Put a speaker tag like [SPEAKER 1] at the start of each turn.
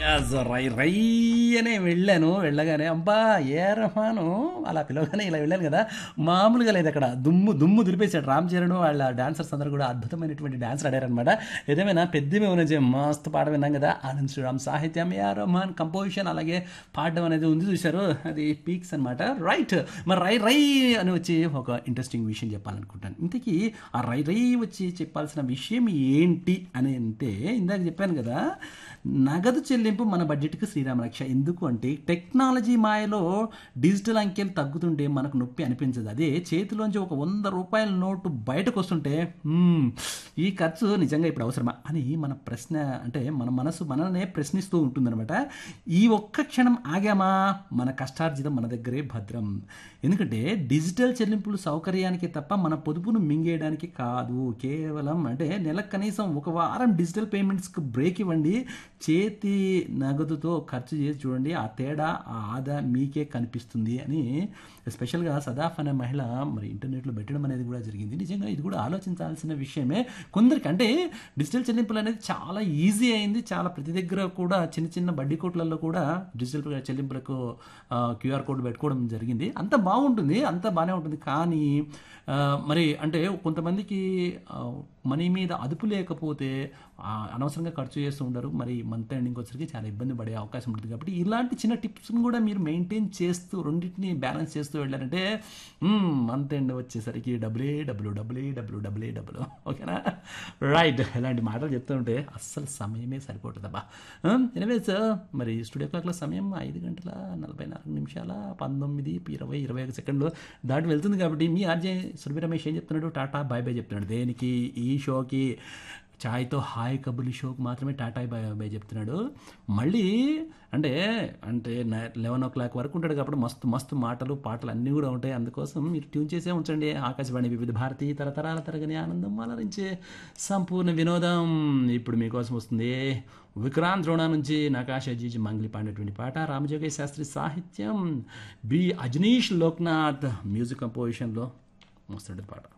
[SPEAKER 1] as రై రై అనే వెళ్ళాను వెళ్ళగానే అబ్బా ఏ రహమాను అలా పిలవగానే ఇలా వెళ్ళాను కదా మామూలుగా లేదు అక్కడ దుమ్ము దుమ్ము దులిపేశాడు రామ్ చరణ్ వాళ్ళ డాన్సర్స్ అందరూ కూడా అద్భుతమైనటువంటి డాన్స్ ఆడారనమాట ఏదేమైనా పెద్దమే నుంచి మస్తు పాట విన్నాం కదా ఆనంద్ శ్రీరామ్ సాహిత్యం ఏ రహమాన్ కంపోజిషన్ అలాగే పాడడం అనేది ఉంది చూశారు అది పీక్స్ అనమాట రైట్ మరి రై రై అని వచ్చి ఒక ఇంట్రెస్టింగ్ విషయం చెప్పాలనుకుంటాను ఇంతకీ ఆ రై రై వచ్చి చెప్పాల్సిన విషయం ఏంటి అని అంటే ఇందాక చెప్పాను కదా నగదు చెల్లింపు మన బడ్జెట్కి శ్రీరామ రక్ష ఎందుకు అంటే టెక్నాలజీ మాయలో డిజిటల్ అంకెలు తగ్గుతుంటే మనకు నొప్పి అనిపించదు అదే చేతిలోంచి ఒక వంద రూపాయల నోటు బయటకు వస్తుంటే "హ్మ్, ఈ ఖర్చు నిజంగా ఇప్పుడు అవసరమా అని మన ప్రశ్న అంటే మన మనసు మనల్నే ప్రశ్నిస్తూ ఉంటుందన్నమాట ఈ ఒక్క క్షణం ఆగామా మన కష్టార్జితం మన దగ్గరే భద్రం ఎందుకంటే డిజిటల్ చెల్లింపులు సౌకర్యానికి తప్ప మన పొదుపును మింగేయడానికి కాదు కేవలం అంటే నెలకు కనీసం ఒక వారం డిజిటల్ పేమెంట్స్కి బ్రేక్ ఇవ్వండి చేతి నగదుతో ఖర్చు చేసి చూడండి ఆ తేడా ఆ ఆదా మీకే కనిపిస్తుంది అని స్పెషల్గా సదాఫ్ అనే మహిళ మరి ఇంటర్నెట్లో పెట్టడం అనేది కూడా జరిగింది నిజంగా ఇది కూడా ఆలోచించాల్సిన విషయమే కొందరికి అంటే డిజిటల్ చెల్లింపులు అనేది చాలా ఈజీ అయింది చాలా ప్రతి దగ్గర కూడా చిన్న చిన్న బడ్డీ కోట్లలో కూడా డిజిటల్ చెల్లింపులకు క్యూఆర్ కోడ్ పెట్టుకోవడం జరిగింది అంత బాగుంటుంది అంత బాగానే ఉంటుంది కానీ ఆ, మరి అంటే కొంతమందికి ఆ, మనీ మీద అదుపు లేకపోతే ఆ, అనవసరంగా ఖర్చు చేస్తూ ఉంటారు మరి మంత్ ఎండింగ్ వచ్చరికి చాలా ఇబ్బంది పడే అవకాశం ఉంటుంది కాబట్టి ఇలాంటి చిన్న టిప్స్ని కూడా మీరు మెయింటైన్ చేస్తూ రెండింటిని బ్యాలెన్స్ చేస్తూ వెళ్ళారంటే మంత్ ఎండ్ వచ్చేసరికి డబ్బులే డబ్బులు డబ్బులే డబ్బులు డబ్బులే డబ్బులు ఓకేనా రైట్ ఇలాంటి మాటలు చెప్తూ ఉంటే అస్సలు సమయమే సరిపోతుందబ్బా ఎనివేస్ మరి స్టూడియో క్లాక్లో సమయం ఐదు గంటల నలభై నాలుగు నిమిషాల పంతొమ్మిది ఇరవై ఇరవై ఒక సెకండ్లు దాటి వెళ్తుంది కాబట్టి మీ ఆర్జే సురభి రమేష్ ఏం చెప్తున్నాడు టాటా బాయ్ బాయ్ చెప్తున్నాడు దేనికి ఈ షోకి ఛాయ్తో హాయ్ కబుర్లు షోకి మాత్రమే టాటా బాయ్ బాయ్ చెప్తున్నాడు మళ్ళీ అంటే అంటే లెవెన్ ఓ క్లాక్ వరకు ఉంటాడు కాబట్టి మస్తు మస్తు మాటలు పాటలు అన్నీ కూడా ఉంటాయి అందుకోసం మీరు ట్యూన్ చేసే ఉంచండి ఆకాశవాణి వివిధ భారతి తరతరాల తరగని ఆనందం అలరించే సంపూర్ణ వినోదం ఇప్పుడు మీకోసం వస్తుంది విక్రాంత్ ద్రోణ నుంచి నకాశ జీజీ మంగ్లీ పాడినటువంటి పాట రామజోగేశ్ శాస్త్రి సాహిత్యం బి అజనీష్ లోక్నాథ్ మ్యూజిక్ కంపోజిషన్లో మస్తు పాట